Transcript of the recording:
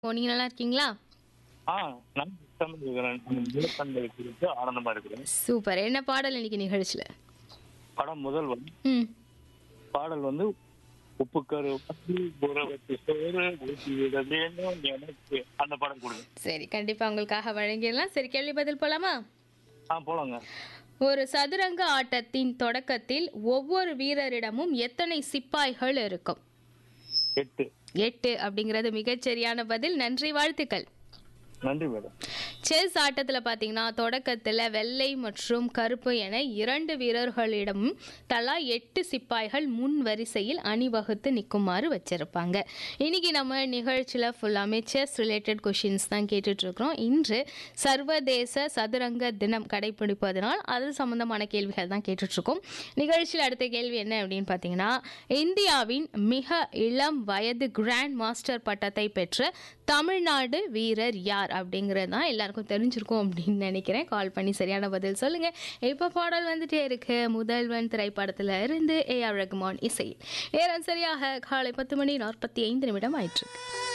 ஓ நீங்க நல்லா இருக்கீங்களா ஆ நான் இஷ்டமா இருக்கிறேன் முழுப்பண்களை குறித்து ஆனந்தமா இருக்கிறேன் சூப்பர் என்ன பாடல் இன்னைக்கு நிகழ்ச்சியில படம் முதல்வன் ம் பாடல் வந்து உப்புக்கரு உறவத்து சோறு ஊற்றி விட வேண்டும் எனக்கு அந்த படம் கொடுங்க சரி கண்டிப்பா உங்களுக்காக வழங்கிடலாம் சரி கேள்வி பதில் போலாமா ஆ போலாங்க ஒரு சதுரங்க ஆட்டத்தின் தொடக்கத்தில் ஒவ்வொரு வீரரிடமும் எத்தனை சிப்பாய்கள் இருக்கும் எட்டு எட்டு அப்படிங்கிறது மிகச்சரியான பதில் நன்றி வாழ்த்துக்கள் நன்றி மேடம் செஸ் ஆட்டத்தில் பார்த்தீங்கன்னா தொடக்கத்தில் வெள்ளை மற்றும் கருப்பு என இரண்டு வீரர்களிடம் தலா எட்டு சிப்பாய்கள் முன் வரிசையில் அணிவகுத்து நிற்குமாறு வச்சிருப்பாங்க இன்னைக்கு நம்ம நிகழ்ச்சியில் ஃபுல்லாமே செஸ் ரிலேட்டட் கொஷின்ஸ் தான் கேட்டுட்டு இருக்கிறோம் இன்று சர்வதேச சதுரங்க தினம் கடைபிடிப்பதனால் அது சம்பந்தமான கேள்விகள் தான் கேட்டுட்டு இருக்கோம் நிகழ்ச்சியில் அடுத்த கேள்வி என்ன அப்படின்னு பார்த்தீங்கன்னா இந்தியாவின் மிக இளம் வயது கிராண்ட் மாஸ்டர் பட்டத்தை பெற்ற தமிழ்நாடு வீரர் யார் அப்படிங்கிறது தான் எல்லாருக்கும் தெரிஞ்சிருக்கும் அப்படின்னு நினைக்கிறேன் கால் பண்ணி சரியான பதில் சொல்லுங்க இப்போ பாடல் வந்துட்டே இருக்கு முதல்வன் திரைப்படத்துல இருந்து ஏ ஆர் ரகுமான் இசை நேரம் சரியாக காலை பத்து மணி நாற்பத்தி ஐந்து நிமிடம் ஆயிட்டு இருக்கு